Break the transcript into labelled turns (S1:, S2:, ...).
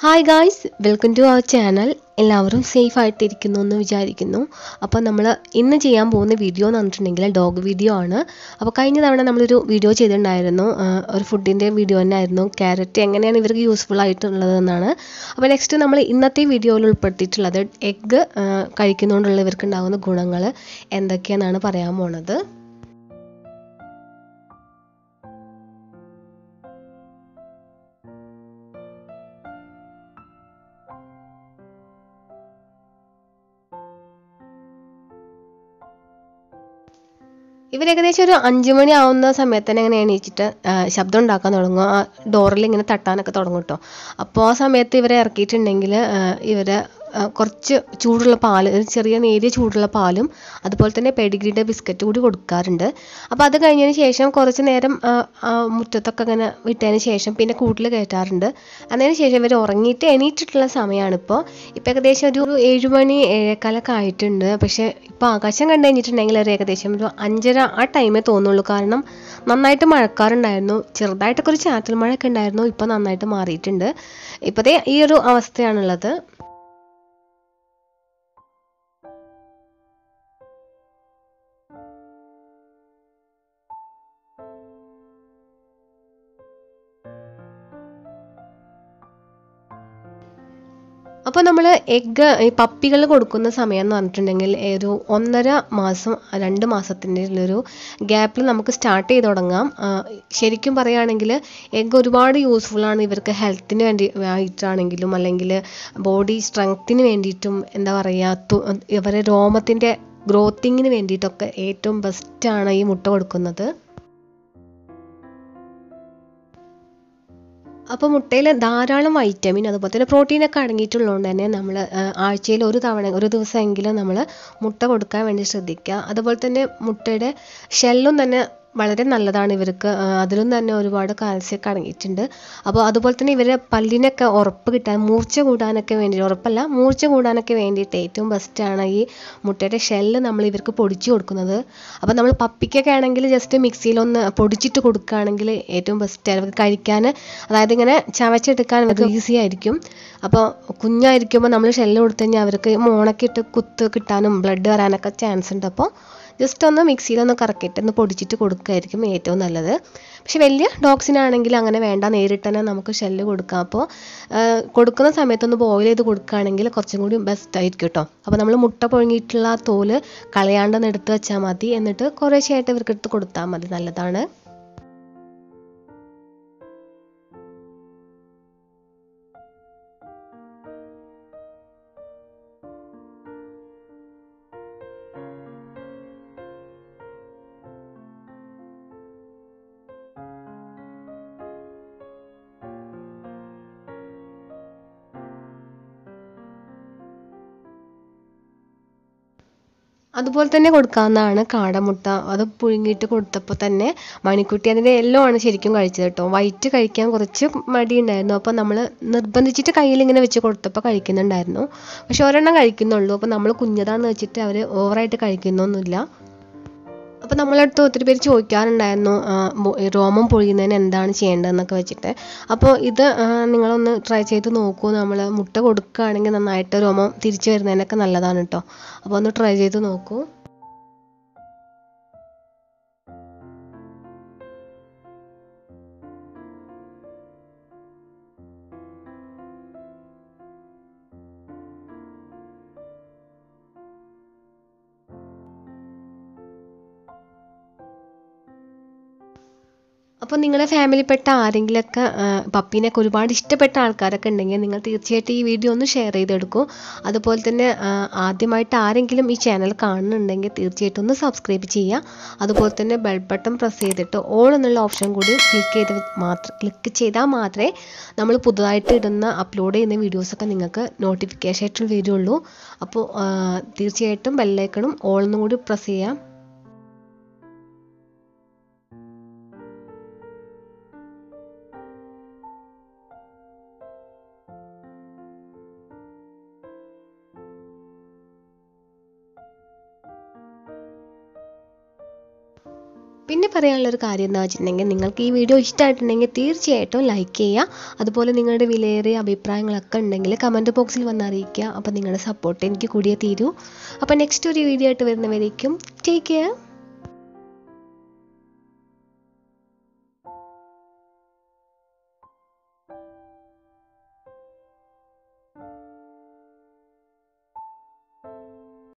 S1: hi guys welcome to our channel എല്ലാവരും safe ആയിട്ടിരിക്കുന്നു എന്ന് വിചാരിക്കുന്നു അപ്പോൾ നമ്മൾ ഇന്ന് ചെയ്യാൻ പോകുന്ന വീഡിയോ എന്ന് പറഞ്ഞിട്ടുണ്ടെങ്കിൽ ഡോഗ് വീഡിയോ ആണ് അപ്പോൾ കഴിഞ്ഞ തവണ നമ്മളൊരു വീഡിയോ ചെയ്തിട്ടുണ്ടായിരുന്നു ആ, ഒരു ഫുഡിൻ്റെ വീഡിയോ തന്നെ ആയിരുന്നു ക്യാരറ്റ് എങ്ങനെയാണ് ഇവർക്ക് യൂസ്ഫുൾ ആയിട്ടുള്ളതെന്നാണ് അപ്പോൾ നെക്സ്റ്റ് നമ്മൾ ഇന്നത്തെ വീഡിയോയിൽ ഉൾപ്പെടുത്തിയിട്ടുള്ളത് എഗ്ഗ് കഴിക്കുന്നതുകൊണ്ടുള്ള ഇവർക്ക് ഉണ്ടാകുന്ന ഗുണങ്ങൾ എന്തൊക്കെയാണെന്നാണ് പറയാൻ പോണത് ഇവർ ഏകദേശം ഒരു അഞ്ചു മണി ആവുന്ന സമയത്ത് തന്നെ ഇങ്ങനെ എണീച്ചിട്ട് ആ, ശബ്ദം ഉണ്ടാക്കാൻ തുടങ്ങും ആ ഡോറിൽ ഇങ്ങനെ തട്ടാനൊക്കെ തുടങ്ങും കേട്ടോ അപ്പോൾ ആ സമയത്ത് ഇവരെ ഇറക്കിയിട്ടുണ്ടെങ്കിൽ ഇവരെ ആ, കുറച്ച് ചൂടുള്ള പാല് ഒരു ചെറിയ നേരിയ ചൂടുള്ള പാലും അതുപോലെ തന്നെ പെഡിഗ്രിയുടെ ബിസ്ക്കറ്റ് കൂടി കൊടുക്കാറുണ്ട് അപ്പോൾ അത് കഴിഞ്ഞതിന് ശേഷം കുറച്ച് നേരം ആ, ആ, മുറ്റത്തൊക്കെ ഇങ്ങനെ വിട്ടതിന് ശേഷം പിന്നെ കൂട്ടിൽ കയറ്റാറുണ്ട് അതിന് ശേഷം ഇവർ ഉറങ്ങിയിട്ട് എണീറ്റിട്ടുള്ള സമയമാണ് ഇപ്പോൾ ഇപ്പോൾ ഏകദേശം ഒരു ഏഴ് മണി ഏഴേക്കാലൊക്കെ ആയിട്ടുണ്ട് പക്ഷേ ഇപ്പോൾ ആകാശം കണ്ടു കഴിഞ്ഞിട്ടുണ്ടെങ്കിൽ ഒരു ഏകദേശം ഒരു അഞ്ചര ആ ടൈമേ തോന്നുള്ളൂ കാരണം നന്നായിട്ട് മഴക്കാറുണ്ടായിരുന്നു ചെറുതായിട്ടൊക്കെ ഒരു ചാറ്റൽ മഴയൊക്കെ ഉണ്ടായിരുന്നു ഇപ്പോൾ നന്നായിട്ട് മാറിയിട്ടുണ്ട് ഇപ്പോഴത്തെ ഈ ഒരു അവസ്ഥയാണുള്ളത് അപ്പോൾ നമ്മൾ എഗ്ഗ് ഈ പപ്പികൾ കൊടുക്കുന്ന സമയം എന്ന് പറഞ്ഞിട്ടുണ്ടെങ്കിൽ ഒരു ഒന്നര മാസം രണ്ട് മാസത്തിൻ്റെ ഉള്ളൊരു ഗ്യാപ്പിൽ നമുക്ക് സ്റ്റാർട്ട് ചെയ്ത് തുടങ്ങാം ആ, ശരിക്കും പറയുകയാണെങ്കിൽ എഗ്ഗ് ഒരുപാട് യൂസ്ഫുൾ ആണ് ഇവർക്ക് ഹെൽത്തിന് വേണ്ടി ആയിട്ടാണെങ്കിലും അല്ലെങ്കിൽ ബോഡി സ്ട്രെങ്ത്തിന് വേണ്ടിയിട്ടും എന്താ പറയുക ഇവരെ രോമത്തിൻ്റെ ഗ്രോത്തിങ്ങിന് വേണ്ടിയിട്ടൊക്കെ ഏറ്റവും ബെസ്റ്റാണ് ഈ മുട്ട കൊടുക്കുന്നത് അപ്പോൾ മുട്ടയിൽ ധാരാളം വൈറ്റമിൻ അതുപോലെ തന്നെ പ്രോട്ടീനൊക്കെ അടങ്ങിയിട്ടുള്ളതുകൊണ്ട് തന്നെ നമ്മൾ ആഴ്ചയിൽ ഒരു തവണ ഒരു ദിവസമെങ്കിലും നമ്മൾ മുട്ട കൊടുക്കാൻ വേണ്ടി ശ്രദ്ധിക്കുക അതുപോലെ തന്നെ മുട്ടയുടെ ഷെല്ലും തന്നെ വളരെ നല്ലതാണ് ഇവർക്ക് ആ, അതിലും തന്നെ ഒരുപാട് കാൽസ്യമൊക്കെ അടങ്ങിയിട്ടുണ്ട് അപ്പോൾ അതുപോലെ തന്നെ ഇവരെ പല്ലിനൊക്കെ ഉറപ്പ് കിട്ടാൻ മൂർച്ച കൂടാനൊക്കെ വേണ്ടി ഉറപ്പല്ല മൂർച്ച കൂടാനൊക്കെ വേണ്ടിയിട്ട് ഏറ്റവും ബെസ്റ്റാണ് ഈ മുട്ടയുടെ ഷെല്ല് നമ്മൾ ഇവർക്ക് പൊടിച്ചു കൊടുക്കുന്നത് അപ്പോൾ നമ്മൾ പപ്പിക്കൊക്കെ ആണെങ്കിൽ ജസ്റ്റ് മിക്സിയിലൊന്ന് പൊടിച്ചിട്ട് കൊടുക്കുകയാണെങ്കിൽ ഏറ്റവും ബെസ്റ്റ് അവർക്ക് കഴിക്കാൻ അതായത് ഇങ്ങനെ ചവച്ചെടുക്കാൻ അത് ഈസി ആയിരിക്കും അപ്പോൾ കുഞ്ഞായിരിക്കുമ്പോൾ നമ്മൾ ഷെല്ല് കൊടുത്തു കഴിഞ്ഞാൽ അവർക്ക് മോണൊക്കെ ഇട്ട് കുത്ത് കിട്ടാനും ബ്ലഡ് വരാനൊക്കെ ചാൻസ് ഉണ്ട് അപ്പോൾ ജസ്റ്റ് ഒന്ന് മിക്സിയിലൊന്ന് കറക്കിയിട്ട് ഒന്ന് പൊടിച്ചിട്ട് കൊടുക്കുകയായിരിക്കും ഏറ്റവും നല്ലത് പക്ഷെ വലിയ ഡോഗ്സിനാണെങ്കിൽ അങ്ങനെ വേണ്ട നേരിട്ട് തന്നെ നമുക്ക് ഷെല്ല് കൊടുക്കാം അപ്പോൾ കൊടുക്കുന്ന സമയത്തൊന്ന് ബോയിൽ ചെയ്ത് കൊടുക്കുകയാണെങ്കിൽ കുറച്ചും കൂടി ബെസ്റ്റ് ആയിരിക്കും കേട്ടോ അപ്പോൾ നമ്മൾ മുട്ട പൊഴുങ്ങിയിട്ടുള്ള ആ തോല് കളയാണ്ടൊന്ന് എടുത്ത് വെച്ചാൽ മതി എന്നിട്ട് കുറേശ്ശെയായിട്ട് ഇവർക്ക് എടുത്ത് കൊടുത്താൽ മതി നല്ലതാണ് അതുപോലെ തന്നെ കൊടുക്കാവുന്നതാണ് കാടമുട്ട അത് പുഴുങ്ങിയിട്ട് കൊടുത്തപ്പോൾ തന്നെ മണിക്കുട്ടി അതിൻ്റെ യെല്ലോ ആണ് ശരിക്കും കഴിച്ചത് കേട്ടോ വൈറ്റ് കഴിക്കാൻ കുറച്ച് മടിയുണ്ടായിരുന്നു അപ്പോൾ നമ്മൾ നിർബന്ധിച്ചിട്ട് കയ്യിൽ ഇങ്ങനെ വെച്ച് കൊടുത്തപ്പോൾ കഴിക്കുന്നുണ്ടായിരുന്നു പക്ഷെ ഒരെണ്ണം കഴിക്കുന്നുള്ളൂ അപ്പോൾ നമ്മൾ കുഞ്ഞതാന്ന് വെച്ചിട്ട് അവർ ഓവറായിട്ട് കഴിക്കുന്നൊന്നുമില്ല അപ്പോൾ നമ്മളടുത്ത് ഒത്തിരി പേര് ചോദിക്കാറുണ്ടായിരുന്നു ആ, മൊ- ഈ രോമം പൊഴിയുന്നതിന് എന്താണ് ചെയ്യേണ്ടതെന്നൊക്കെ വെച്ചിട്ട് അപ്പോൾ ഇത് ആ, നിങ്ങളൊന്ന് ട്രൈ ചെയ്ത് നോക്കൂ നമ്മൾ മുട്ട കൊടുക്കുകയാണെങ്കിൽ നന്നായിട്ട് രോമം തിരിച്ചു വരുന്നതിനൊക്കെ നല്ലതാണ് കേട്ടോ അപ്പോൾ ഒന്ന് ട്രൈ ചെയ്ത് നോക്കൂ അപ്പോൾ നിങ്ങളുടെ ഫാമിലിപ്പെട്ട ആരെങ്കിലുമൊക്കെ ആ, പപ്പീനെയൊക്കെ ഒരുപാട് ഇഷ്ടപ്പെട്ട ആൾക്കാരൊക്കെ ഉണ്ടെങ്കിൽ നിങ്ങൾ തീർച്ചയായിട്ടും ഈ വീഡിയോ ഒന്ന് ഷെയർ ചെയ്തെടുക്കൂ അതുപോലെ തന്നെ ആ, ആദ്യമായിട്ട് ആരെങ്കിലും ഈ ചാനൽ കാണുന്നുണ്ടെങ്കിൽ തീർച്ചയായിട്ടും ഒന്ന് സബ്സ്ക്രൈബ് ചെയ്യുക അതുപോലെ തന്നെ ബെൽ ബട്ടൺ പ്രസ് ചെയ്തിട്ട് ഓൾ എന്നുള്ള ഓപ്ഷൻ കൂടി ക്ലിക്ക് ചെയ്ത് മാത്രം ക്ലിക്ക് ചെയ്താൽ മാത്രമേ നമ്മൾ പുതുതായിട്ട് ഇടുന്ന അപ്ലോഡ് ചെയ്യുന്ന വീഡിയോസൊക്കെ നിങ്ങൾക്ക് നോട്ടിഫിക്കേഷൻ ആയിട്ട് വരുള്ളൂ അപ്പോൾ ആ, തീർച്ചയായിട്ടും ബെല്ലൈക്കണും ഓൾ എന്നും കൂടി പ്രസ് ചെയ്യാം പിന്നെ പറയാനുള്ളൊരു കാര്യം എന്താ വെച്ചിട്ടുണ്ടെങ്കിൽ നിങ്ങൾക്ക് ഈ വീഡിയോ ഇഷ്ടമായിട്ടുണ്ടെങ്കിൽ തീർച്ചയായിട്ടും ലൈക്ക് ചെയ്യുക അതുപോലെ നിങ്ങളുടെ വിലയേറിയ അഭിപ്രായങ്ങളൊക്കെ ഉണ്ടെങ്കിൽ കമൻറ്റ് ബോക്സിൽ വന്ന് അറിയിക്കുക അപ്പോൾ നിങ്ങളുടെ സപ്പോർട്ട് എനിക്ക് കൂടിയേ തീരൂ അപ്പോൾ നെക്സ്റ്റ് ഒരു വീഡിയോ ആയിട്ട് വരുന്നവരേക്കും ടേക്ക് കെയർ